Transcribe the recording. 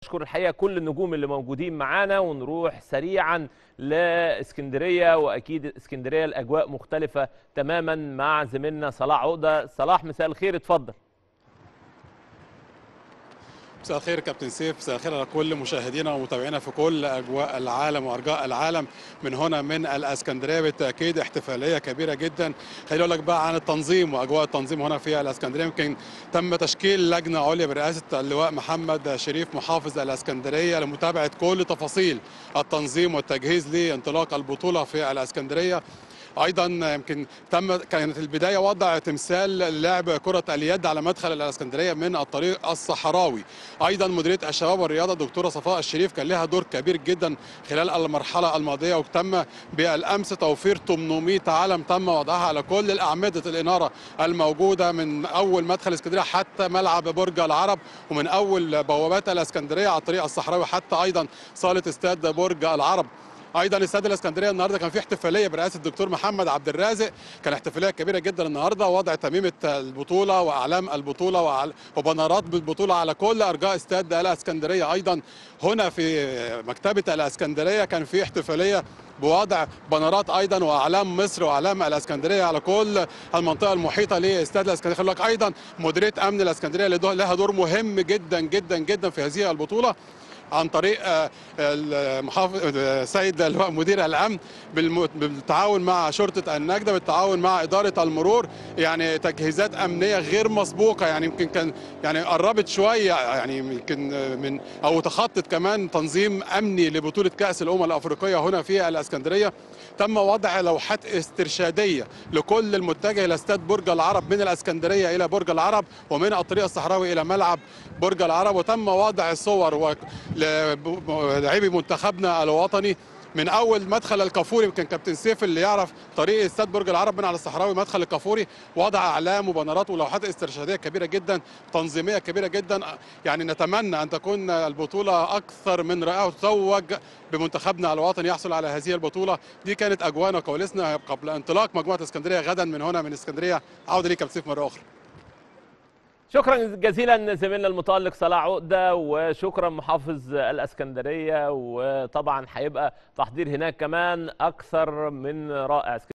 بشكر الحقيقه كل النجوم اللي موجودين معانا ونروح سريعا لاسكندريه واكيد اسكندريه الاجواء مختلفه تماما مع زميلنا صلاح عقده صلاح مساء الخير اتفضل مساء الخير كابتن سيف مساء الخير على كل مشاهدينا ومتابعينا في كل اجواء العالم وارجاء العالم من هنا من الاسكندريه بالتاكيد احتفاليه كبيره جدا خليني اقول لك بقى عن التنظيم واجواء التنظيم هنا في الاسكندريه يمكن تم تشكيل لجنه عليا برئاسه اللواء محمد شريف محافظ الاسكندريه لمتابعه كل تفاصيل التنظيم والتجهيز لانطلاق البطوله في الاسكندريه ايضا يمكن تم كانت البدايه وضع تمثال لعب كره اليد على مدخل الاسكندريه من الطريق الصحراوي ايضا مديريه الشباب والرياضه الدكتوره صفاء الشريف كان لها دور كبير جدا خلال المرحله الماضيه وتم بالامس توفير 800 علم تم وضعها على كل الاعمده الاناره الموجوده من اول مدخل اسكندريه حتى ملعب برج العرب ومن اول بوابات الاسكندريه على الطريق الصحراوي حتى ايضا صاله استاد برج العرب ايضا استاد الاسكندريه النهارده كان في احتفاليه برئاسه الدكتور محمد عبد الرازق كان احتفاليه كبيره جدا النهارده وضع تميمه البطوله واعلام البطوله وبنرات بالبطوله على كل ارجاء استاد الاسكندريه ايضا هنا في مكتبه الاسكندريه كان في احتفاليه بوضع بنرات ايضا واعلام مصر واعلام الاسكندريه على كل المنطقه المحيطه لاستاد الاسكندريه خلي بالك ايضا مديريه امن الاسكندريه اللي لها دور مهم جدا جدا جدا في هذه البطوله عن طريق المحافظ سيد اللواء مدير الامن بالتعاون مع شرطه النجده بالتعاون مع اداره المرور يعني تجهيزات امنيه غير مسبوقه يعني يمكن كان يعني قربت شويه يعني يمكن من او تخطت كمان تنظيم امني لبطوله كاس الامم الافريقيه هنا في الاسكندريه تم وضع لوحات استرشاديه لكل المتجه الى استاد برج العرب من الاسكندريه الى برج العرب ومن الطريق الصحراوي الى ملعب برج العرب وتم وضع صور و... لاعبي منتخبنا الوطني من اول مدخل الكافوري يمكن كابتن سيف اللي يعرف طريق استاد برج العرب من على الصحراوي مدخل الكافوري وضع اعلام وبنرات ولوحات استرشاديه كبيره جدا تنظيميه كبيره جدا يعني نتمنى ان تكون البطوله اكثر من رائعه وتتوج بمنتخبنا الوطني يحصل على هذه البطوله دي كانت اجوانا وكواليسنا قبل انطلاق مجموعه اسكندريه غدا من هنا من اسكندريه عوده ليك كابتن سيف مره اخرى شكرا جزيلا زميلنا المتالق صلاح عقده وشكرا محافظ الاسكندريه وطبعا هيبقى تحضير هناك كمان اكثر من رائع